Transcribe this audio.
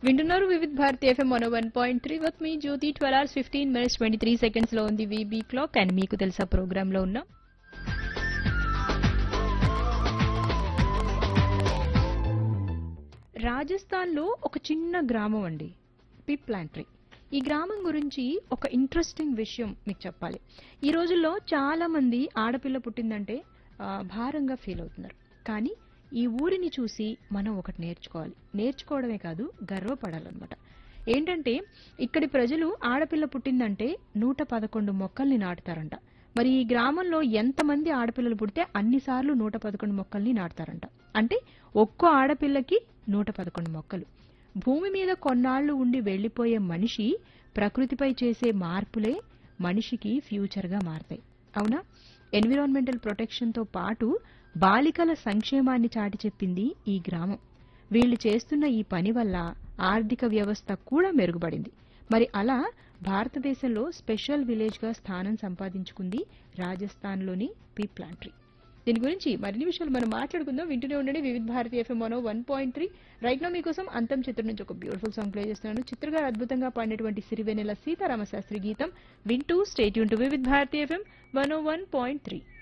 వింటున్నారు Vividh Bharati FM one one point three with me Jyothi twelve hours fifteen minutes twenty three seconds లో ఉంది VB clock and మీకు తెలుసా programme లో ఉన్నాం రాజస్థాన్ లో ఒక చిన్న గ్రామం అండి పిప్లాంట్రీ ఈ గ్రామం గురించి ఒక ఇంట్రెస్టింగ్ విషయం మీకు చెప్పాలి ఈ రోజుల్లో చాలా మంది ఆడపిల్ల పుట్టిందంటే ఆ, భారంగా ఫీల్ అవుతున్నారు కానీ ఈ ఊరిని చూసి మనం ఒకటి నేర్చుకోవాలి నేర్చుకోవడమే కాదు గర్వపడాలన్నమాట ఏంటంటే ఇక్కడి ప్రజలు ఆడపిల్ల పుట్టిందంటే నూట పదకొండు మొక్కల్ని నాటుతారంట మరి ఈ గ్రామంలో ఎంతమంది ఆడపిల్లలు పుడితే అన్నిసార్లు నూట పదకొండు మొక్కల్ని నాటుతారంట అంటే ఒక్కో ఆడపిల్లకి నూట పదకొండు మొక్కలు భూమి మీద కొన్నాళ్లు ఉండి వెళ్లిపోయే మనిషి ప్రకృతిపై చేసే మార్పులే మనిషికి ఫ్యూచర్గా మారతాయి అవునా ఎన్విరాన్మెంటల్ ప్రొటెక్షన్తో పాటు బాలికల సంక్షేమాన్ని చాటి చెప్పింది ఈ గ్రామం వీళ్ళు చేస్తున్న ఈ పని వల్ల ఆర్థిక వ్యవస్థ కూడా మెరుగుపడింది మరి అలా భారతదేశంలో స్పెషల్ విలేజ్గా స్థానం సంపాదించుకుంది రాజస్థాన్లోని పీప్లాంట్రీ దీని గురించి మరిన్ని విషయాలు మనం మాట్లాడుకుందాం వింటూనే ఉండండి వివిధ భారతి ఎఫ్ఎం మనో వన్ పాయింట్ త్రీ రైట్ నా మీకోసం అంతం చిత్రం నుంచి ఒక బ్యూటిఫుల్ సాంగ్ ప్లే చేస్తున్నాను చిత్ర గారు అద్భుతంగా పాడినటువంటి సిరివెనెల సీతారామ శాస్త్రి గీతం వింటూ స్టేట్ యూన్ to Vividha Bharati FM one one point three